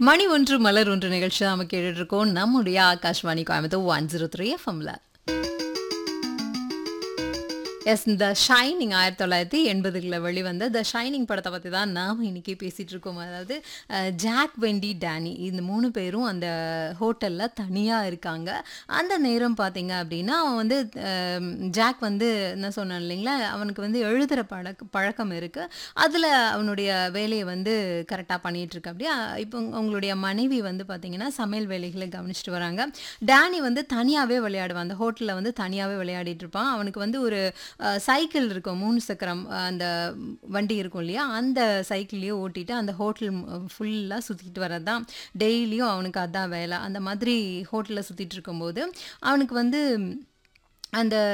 மணி ஒன்று மலர் ஒன்று நிகழ்ச்சி நாம கேட்டுட்டு இருக்கோம் நம்முடைய Akashvani Coimbatore one zero three எஃப்எம்ல எஸ் இந்த ஷைனிங் ஆயிரத்தி தொள்ளாயிரத்தி எண்பதுகளில் வெளிவந்த த ஷைனிங் படத்தை பற்றி தான் நாம் இன்னைக்கு பேசிகிட்டு இருக்கோம் அதாவது அஹ், ஜாக் வெண்டி டேனி இந்த மூணு பேரும் அந்த ஹோட்டலில் தனியாக இருக்காங்க அந்த நேரம் பார்த்தீங்க அப்படின்னா அவன் வந்து அஹ், ஜாக் வந்து என்ன சொன்னான் இல்லைங்களா அவனுக்கு வந்து எழுதுகிற பழக்க பழக்கம் இருக்குது அதில் அவனுடைய வேலையை வந்து கரெக்டாக பண்ணிகிட்டு இருக்க அப்படியே இப்போ உங்களுடைய மனைவி வந்து பார்த்தீங்கன்னா சமையல் வேலைகளை கவனிச்சிட்டு வராங்க டேனி வந்து தனியாகவே விளையாடுவான் அந்த ஹோட்டலில் வந்து தனியாகவே விளையாடிட்டு இருப்பான் அவனுக்கு வந்து ஒரு அஹ், சைக்கிள் இருக்கும் மூணு சக்கரம் அஹ், அந்த வண்டி இருக்கும் இல்லையா அந்த சைக்கிள்லேயே ஓட்டிட்டு அந்த ஹோட்டல் ஃபுல்லாக சுற்றிட்டு வரது தான் டெய்லியும் அவனுக்கு அதான் வேலை அந்த மாதிரி ஹோட்டலில் சுற்றிட்டு இருக்கும்போது அவனுக்கு வந்து அந்த